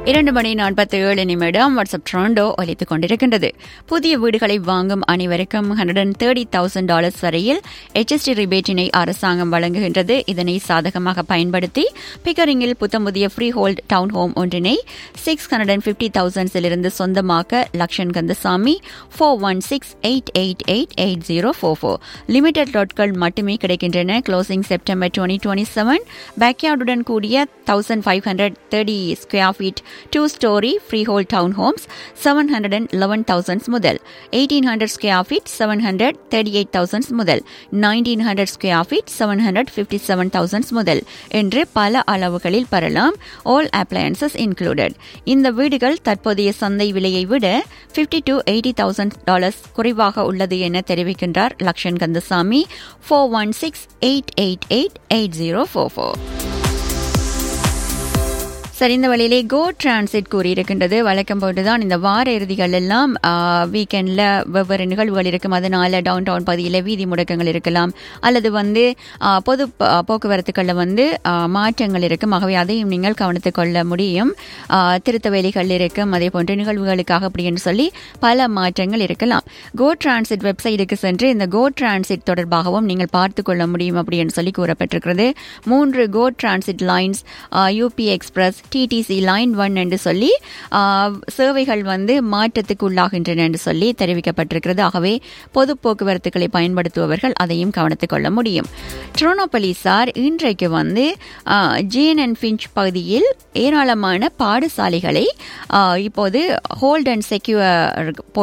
இரண்டு மணி நாற்பத்தி ஏழு நிமிடம் வாட்ஸ்அப் ட்ரோண்டோ ஒலித்துக் கொண்டிருக்கின்றது புதிய வீடுகளை வாங்கும் அனைவருக்கும் hundred and thirty thousand dollars வரையில் HST ரிபேட்டினை அரசாங்கம் வழங்குகின்றது இதனை சாதகமாக பயன்படுத்தி பிகரிங்கில் புத்தம் புதிய ஃப்ரீ ஹோல்ட் டவுன் ஹோம் ஒன்றினை சிக்ஸ் ஹண்ட்ரட் அண்ட் ஃபிஃப்டி தௌசண்ட்ஸிலிருந்து சொந்தமாக்க Lakshan Kandasamy four one six eight eight eight eight zero four four limited லாட்கள் மட்டுமே கிடைக்கின்றன closing September twenty twenty seven பேக்யார்டுடன் கூடிய thousand five hundred thirty square feet two storey freehold town homes seven hundred and eleven thousands முதல் eighteen hundred square feet seven hundred thirty eight thousands முதல் nineteen hundred square feet seven hundred fifty seven thousands முதல் என்று பல அளவுகளில் பெறலாம் all appliances included இந்த வீடுகள் தற்போதைய சந்தை விலையை விட fifty to eighty thousand dollars குறைவாக உள்ளது என தெரிவிக்கின்றார் Lakshan Kandasamy four one six eight eight eight eight zero four four சரி இந்த வழியிலே கோ டிரான்சிட் கூறியிருக்கின்றது வழக்கம் போட்டுதான் இந்த வார இறுதிகள் எல்லாம் வீக்கெண்டில் வெவ்வேறு நிகழ்வுகள் இருக்கும் அதனால டவுன் டவுன் பகுதியில் வீதி முடக்கங்கள் இருக்கலாம் அல்லது வந்து ஆ, பொது ப- போக்குவரத்துகளில் வந்து ஆ, மாற்றங்கள் இருக்கும் ஆகவே அதையும் நீங்கள் கவனித்துக் கொள்ள முடியும் ஆ, திருத்த வேலைகள் இருக்கும் அதே போன்ற நிகழ்வுகளுக்காக அப்படின்னு சொல்லி பல மாற்றங்கள் இருக்கலாம் கோ டிரான்சிட் வெப்சைட்டுக்கு சென்று இந்த கோ டிரான்சிட் தொடர்பாகவும் நீங்கள் பார்த்து கொள்ள முடியும் அப்படின்னு சொல்லி கூறப்பட்டிருக்கிறது மூன்று GO transit lines UP express TTC line one என்று சொல்லி ஆ, சேவைகள் வந்து மாற்றத்துக்கு உள்ளாகின்றன என்று சொல்லி தெரிவிக்கப்பட்டிருக்கிறது ஆகவே பொது போக்குவரத்துகளை பயன்படுத்துபவர்கள் அதையும் கவனித்துக் கொள்ள முடியும் ட்ரோனோ போலீசார் இன்றைக்கு வந்து ஜேன் அண்ட் ஃபின்ச் பகுதியில் ஏராளமான பாடசாலைகளை ஆ, இப்போது ஹோல்ட் அண்ட் செக்யூர்